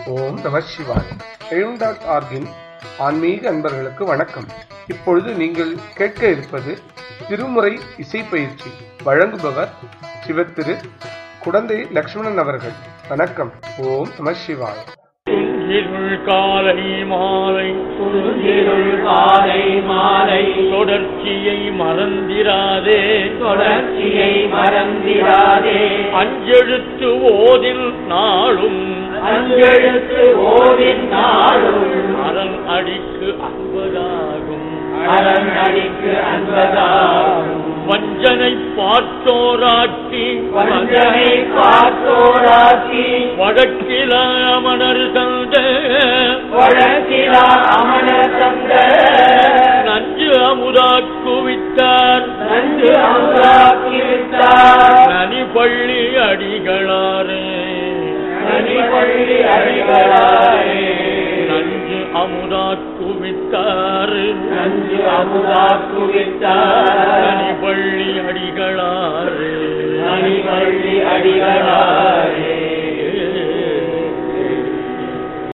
ஓம் நம சிவாய் எழும் டாட் ஆர்கின் ஆன்மீக அன்பர்களுக்கு வணக்கம் இப்பொழுது நீங்கள் கேட்க இருப்பது திருமுறை இசை பயிற்சி வழங்குபவர் சிவத்திரு குடந்தை லக்ஷ்மணன் அவர்கள் வணக்கம் ஓம் நம சிவாய் இருள் காலை மாலை குறுகிருள் காலை மாலை தொடர்ச்சியை மறந்திராதே தொடர்ச்சியை மறந்திராதே அஞ்செழுத்து ஓதில் நாளும் அஞ்செழுத்து ஓவின் நாளும் அரண் அடிக்கு அன்பதாகும் அரண் அடிக்கு அன்பதாகும் வஞ்சனை பார்த்தோராட்டி வஞ்சனை பார்த்தோராக்கி வடக்கில அமணர் தந்த வழக்கிலா அமன தந்த நஞ்சு அமுதா குவித்தார் நன்கு அமுதாக்கி விட்டார் நனி பள்ளி அடிகளாரே நனி பள்ளி அடிகளாரே நஞ்சு அமுதா குவித்தார் நன்கு அமுதாக்கு விட்டார்